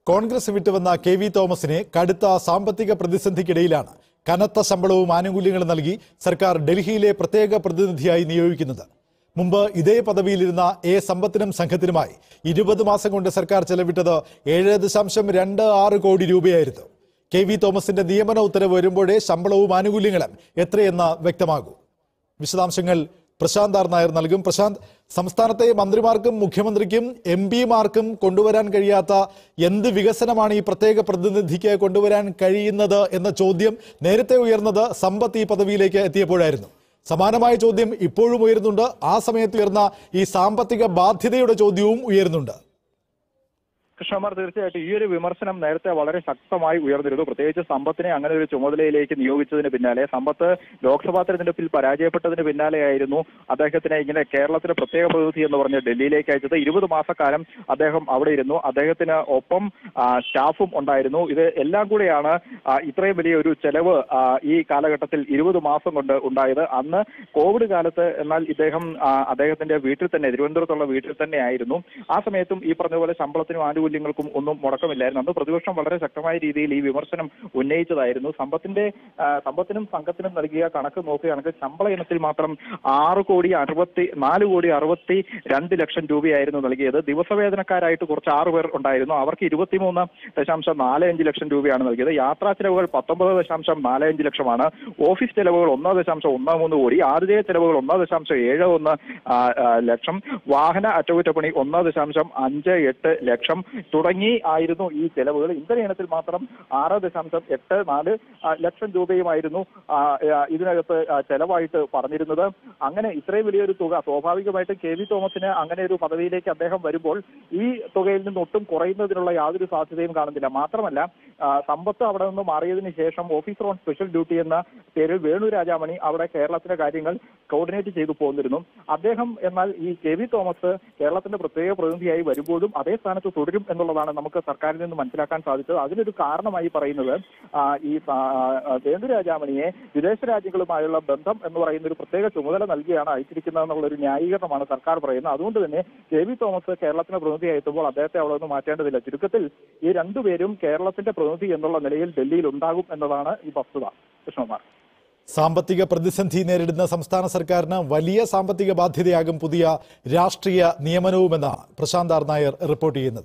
Congress വിട്ടുവന്ന K V തോമസിനെ കടുത്ത സാമ്പത്തിക പ്രതിസന്ധിക്കിടയിലാണ് കനത്ത ശമ്പളവും ആനുകൂല്യങ്ങളും നൽകി സർക്കാർ ഡൽഹിയിലെ പ്രത്യേക പ്രതിനിധിയായി നിയോഗിക്കുന്നത് മുമ്പ് ഇതേ പദവിയിലിരുന്ന എ സമ്പത്തിനും സംഘത്തിനുമായി ഇരുപത് മാസം കൊണ്ട് സർക്കാർ ചെലവിട്ടത് ഏഴ് ദശാംശം രണ്ട് ആറ് കോടി രൂപയായിരുന്നു കെ വി തോമസിന്റെ നിയമന ഉത്തരവ് വരുമ്പോഴേ ശമ്പളവും ആനുകൂല്യങ്ങളും എത്രയെന്ന് വ്യക്തമാകൂ വിശദാംശങ്ങൾ പ്രശാന്ത് ആർ നായർ നൽകും പ്രശാന്ത് സംസ്ഥാനത്തെ മന്ത്രിമാർക്കും മുഖ്യമന്ത്രിക്കും എം പിമാർക്കും കൊണ്ടുവരാൻ കഴിയാത്ത എന്ത് വികസനമാണ് ഈ പ്രത്യേക പ്രതിനിധിക്ക് കൊണ്ടുവരാൻ കഴിയുന്നത് എന്ന ചോദ്യം നേരത്തെ ഉയർന്നത് സമ്പത്ത് ഈ പദവിയിലേക്ക് എത്തിയപ്പോഴായിരുന്നു സമാനമായ ചോദ്യം ഇപ്പോഴും ഉയരുന്നുണ്ട് ആ സമയത്ത് ഉയർന്ന ഈ സാമ്പത്തിക ബാധ്യതയുടെ ചോദ്യവും ഉയരുന്നുണ്ട് കൃഷ്ണകുമാർ തീർച്ചയായിട്ടും ഈ ഒരു വിമർശനം നേരത്തെ വളരെ ശക്തമായി ഉയർന്നിരുന്നു പ്രത്യേകിച്ച് സമ്പത്തിനെ അങ്ങനെ ഒരു ചുമതലയിലേക്ക് നിയോഗിച്ചതിന് പിന്നാലെ സമ്പത്ത് ലോക്സഭാ തെരഞ്ഞെടുപ്പിൽ പരാജയപ്പെട്ടതിന് പിന്നാലെയായിരുന്നു അദ്ദേഹത്തിനെ ഇങ്ങനെ കേരളത്തിലെ പ്രത്യേക പ്രതിനിധി എന്ന് പറഞ്ഞ് ഡൽഹിയിലേക്ക് അയച്ചത് ഇരുപത് മാസക്കാലം അദ്ദേഹം അവിടെ ഇരുന്നു അദ്ദേഹത്തിന് ഒപ്പം ആ, സ്റ്റാഫും ഉണ്ടായിരുന്നു ഇത് എല്ലാം കൂടെയാണ് ആ, ഇത്രയും വലിയ ഒരു ചെലവ് ആ, ഈ കാലഘട്ടത്തിൽ ഇരുപത് മാസം കൊണ്ട് ഉണ്ടായത് അന്ന് കോവിഡ് കാലത്ത് എന്നാൽ ഇദ്ദേഹം ആ, അദ്ദേഹത്തിന്റെ വീട്ടിൽ തന്നെ തിരുവനന്തപുരത്തുള്ള വീട്ടിൽ തന്നെ ആയിരുന്നു ആ സമയത്തും ഈ പറഞ്ഞ പോലെ ശമ്പളത്തിനും ആനുകൂല്യങ്ങൾക്കും ഒന്നും മുടക്കമില്ലായിരുന്നു അന്ന് പ്രതിപക്ഷം വളരെ ശക്തമായ രീതിയിൽ ഈ വിമർശനം ഉന്നയിച്ചതായിരുന്നു സമ്പത്തിന്റെ ആ, സമ്പത്തിനും സംഘത്തിനും നൽകിയ കണക്ക് നോക്കുകയാണെങ്കിൽ ശമ്പള ഇനത്തിൽ മാത്രം ആറ് കോടി അറുപത്തി നാല് കോടി അറുപത്തി രണ്ട് ലക്ഷം രൂപയായിരുന്നു നൽകിയത് ദിവസവേതനക്കാരായിട്ട് കുറച്ച് ആറ് പേർ ഉണ്ടായിരുന്നു അവർക്ക് ഇരുപത്തിമൂന്ന് ദശാംശം നാല് അഞ്ച് ലക്ഷം രൂപയാണ് നൽകിയത് യാത്രാ ചെലവുകൾ പത്തൊമ്പത് ദശാംശം നാല് അഞ്ച് ലക്ഷമാണ് ഓഫീസ് ചെലവുകൾ ഒന്ന് ദശാംശം ഒന്ന് മൂന്ന് കോടി ആതിഥേയ ചെലവുകൾ ഒന്ന് ദശാംശം ഏഴ് ഒന്ന് ആ, ആ, ലക്ഷം വാഹന അറ്റകുറ്റപ്പണി ഒന്ന് ദശാംശം അഞ്ച് എട്ട് ലക്ഷം തുടങ്ങി ആയിരുന്നു ഈ ചെലവുകൾ ഇന്ധന ഇനത്തിൽ മാത്രം ആറ് ദശാംശം എട്ട് നാല് ആ, ലക്ഷം രൂപയുമായിരുന്നു ആ, ആ, ഇതിനകത്ത് ആ, ചെലവായിട്ട് പറഞ്ഞിരുന്നത് അങ്ങനെ ഇത്രയും വലിയൊരു തുക സ്വാഭാവികമായിട്ടും കെ വി തോമസിന് അങ്ങനെ ഒരു പദവിയിലേക്ക് അദ്ദേഹം വരുമ്പോൾ ഈ തുകയിൽ നിന്ന് ഒട്ടും കുറയുന്നതിനുള്ള യാതൊരു സാധ്യതയും കാണുന്നില്ല മാത്രമല്ല ആ, സമ്പത്ത് അവിടെ നിന്ന് മാറിയതിന് ശേഷം ഓഫീസർ ഓൺ സ്പെഷ്യൽ ഡ്യൂട്ടി എന്ന പേരിൽ വേണു രാജാമണി അവിടെ കേരളത്തിലെ കാര്യങ്ങൾ കോർഡിനേറ്റ് ചെയ്തു പോന്നിരുന്നു അദ്ദേഹം എന്നാൽ ഈ കെ വി തോമസ് കേരളത്തിന്റെ പ്രത്യേക പ്രതിനിധിയായി വരുമ്പോഴും അതേ സ്ഥാനത്ത് തുടരും എന്നുള്ളതാണ് നമുക്ക് സർക്കാരിൽ നിന്ന് മനസ്സിലാക്കാൻ സാധിച്ചത് അതിനൊരു കാരണമായി പറയുന്നത് ആ, ഈ ആ, ആ, വേണു രാജാമണിയെ വിദേശ രാജ്യങ്ങളുമായുള്ള ബന്ധം എന്ന് പറയുന്ന ഒരു പ്രത്യേക ചുമതല നൽകിയാണ് അയച്ചിരിക്കുന്നത് എന്നുള്ള ഒരു ന്യായീകരണമാണ് സർക്കാർ പറയുന്നത് അതുകൊണ്ട് തന്നെ കെ വി തോമസ് കേരളത്തിന് പ്രതിനിധിയായി എത്തുമ്പോൾ അദ്ദേഹത്തെ അവിടെ നിന്ന് മാറ്റേണ്ടതില്ല ചുരുക്കത്തിൽ ഈ രണ്ടുപേരും കേരളത്തിന്റെ പ്രതിനിധി എന്നുള്ള നിലയിൽ ഡൽഹിയിൽ ഉണ്ടാകും എന്നതാണ് ഈ വസ്തുത കൃഷ്ണകുമാർ സാമ്പത്തിക പ്രതിസന്ധി നേരിടുന്ന സംസ്ഥാന സർക്കാരിന് വലിയ സാമ്പത്തിക ബാധ്യതയാകും പുതിയ രാഷ്ട്രീയ നിയമനവുമെന്നാണ് പ്രശാന്ത് ആർ നായർ റിപ്പോർട്ട് ചെയ്യുന്നത്